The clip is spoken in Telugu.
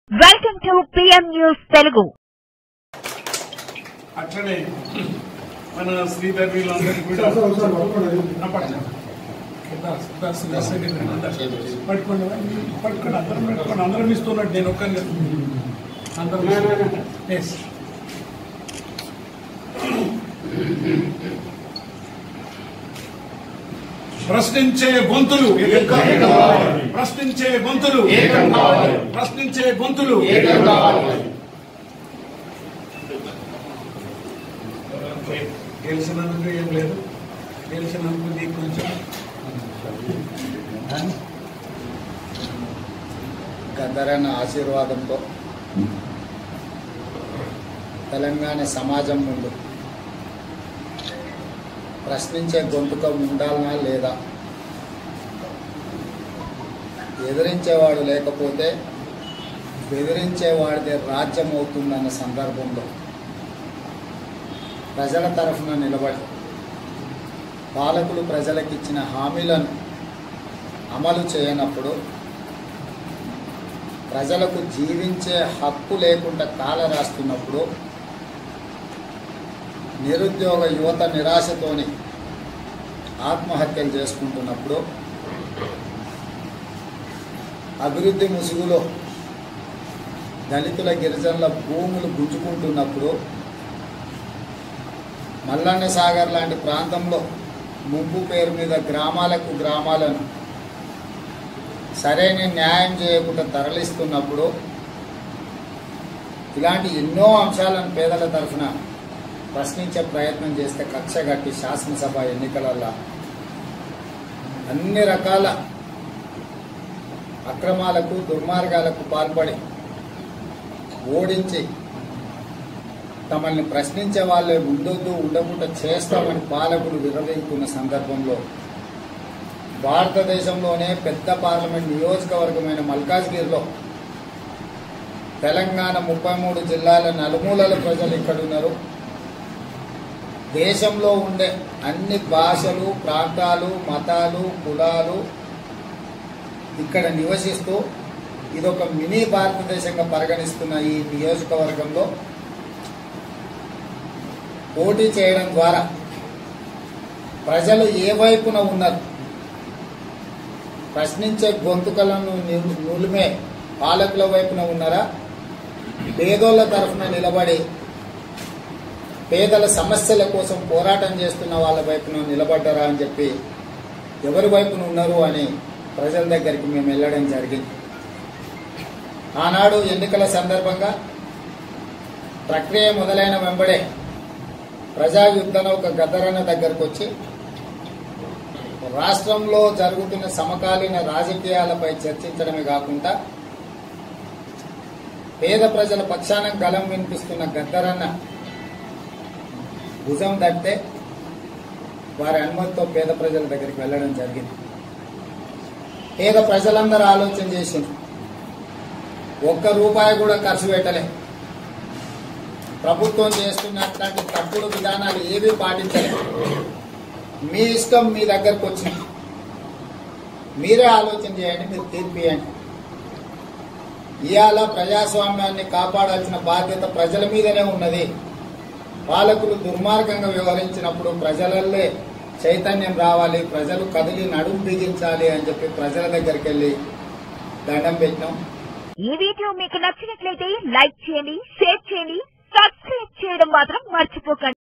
Welcome to PM news Telugu అట్లనే మన శ్రీధర్ వీళ్ళందరికీ కూడా ఆ, పట్టుకో. దాస్, దాస్, దాస్ దగ్గరికి రండి, అందరూ. పట్టుకోండి పట్టుకోండి అందరం పట్టుకోండి అందరం ఇస్తున్నట్టు నేను ఒక్కరిని అందరం ఎస్ ప్రశ్నించే గొంతులు ప్రశ్నించే గొంతులు ప్రశ్నించే గొంతులు గెలిచినందుకు ఏం లేదు గెలిచినందుకు నీకు కొంచెం గద్దరన్న ఆశీర్వాదంతో తెలంగాణ సమాజం ముందు ప్రశ్నించే గొంతుక ఉండాలనా లేదా ఎదిరించేవాడు లేకపోతే బెదిరించేవాడిదే రాజ్యం అవుతుందన్న సందర్భంలో ప్రజల తరఫున నిలబడి పాలకులు ప్రజలకిచ్చిన హామీలను అమలు చేయనప్పుడు ప్రజలకు జీవించే హక్కు లేకుండా కాల రాస్తున్నప్పుడు నిరుద్యోగ యువత నిరాశతోని ఆత్మహత్యలు చేసుకుంటున్నప్పుడు అభివృద్ధి ముసుగులో దళితుల గిరిజనుల భూములు గుంజుకుంటున్నప్పుడు మల్లన్న సాగర్ లాంటి ప్రాంతంలో ముంపు పేరు మీద గ్రామాలకు గ్రామాలను సరైన న్యాయం చేయకుండా తరలిస్తున్నప్పుడు ఇలాంటి ఎన్నో అంశాలను పేదల తరఫున ప్రశ్నించే ప్రయత్నం చేస్తే కక్ష కట్టి శాసనసభ ఎన్నికలలో అన్ని రకాల అక్రమాలకు దుర్మార్గాలకు పాల్పడి ఓడించి తమల్ని ప్రశ్నించే వాళ్ళే ఉండొద్దు ఉండకుండా చేస్తామని పాలకులు విరవేస్తున్న సందర్భంలో భారతదేశంలోనే పెద్ద పార్లమెంట్ నియోజకవర్గమైన మల్కాజ్గిరిలో తెలంగాణ ముప్పై మూడు జిల్లాల నలుమూలల ప్రజలు ఇక్కడ ఉన్నారు దేశంలో ఉండే అన్ని భాషలు ప్రాంతాలు మతాలు కులాలు ఇక్కడ నివసిస్తూ ఇదొక మినీ భారతదేశంగా పరిగణిస్తున్న ఈ నియోజకవర్గంలో పోటీ చేయడం ద్వారా ప్రజలు ఏ వైపున ఉన్నారు ప్రశ్నించే గొంతుకలను ని- నులిమే పాలకుల వైపున ఉన్నారా పేదోళ్ల తరఫున నిలబడి పేదల సమస్యల కోసం పోరాటం చేస్తున్న వాళ్ళ వైపున నిలబడ్డారా అని చెప్పి ఎవరి వైపున ఉన్నారు అని ప్రజల దగ్గరికి మేము వెళ్ళడం జరిగింది ఆనాడు ఎన్నికల సందర్భంగా ప్రక్రియ మొదలైన వెంబడే ప్రజాయుద్ధన ఒక గద్దరన్న దగ్గరకు వచ్చి రాష్ట్రంలో జరుగుతున్న సమకాలీన రాజకీయాలపై చర్చించడమే కాకుండా పేద ప్రజల పక్షాన గలం వినిపిస్తున్న గద్దరన్న భుజం దట్టే వారి అనుమతితో పేద ప్రజల దగ్గరికి వెళ్ళడం జరిగింది పేద ప్రజలందరూ ఆలోచన చేసింది ఒక్క రూపాయి కూడా ఖర్చు పెట్టలే ప్రభుత్వం చేస్తున్నట్లాంటి తప్పుడు విధానాలు ఏవీ పాటించలేదు మీ ఇష్టం మీ దగ్గరకు వచ్చింది మీరే ఆలోచన చేయండి మీరు తీర్పు ఇవ్వండి ఇవాళ ప్రజాస్వామ్యాన్ని కాపాడాల్సిన బాధ్యత ప్రజల మీదనే ఉన్నది పాలకులు దుర్మార్గంగా వ్యవహరించినప్పుడు ప్రజలల్లే చైతన్యం రావాలి ప్రజలు కదిలి నడుము బిగించాలి అని చెప్పి ప్రజల దగ్గరికి వెళ్ళి దండం పెట్టినాం ఈ వీడియో మీకు నచ్చినట్లయితే లైక్ చేయండి షేర్ చేయండి సబ్స్క్రైబ్ చేయడం మాత్రం మర్చిపోకండి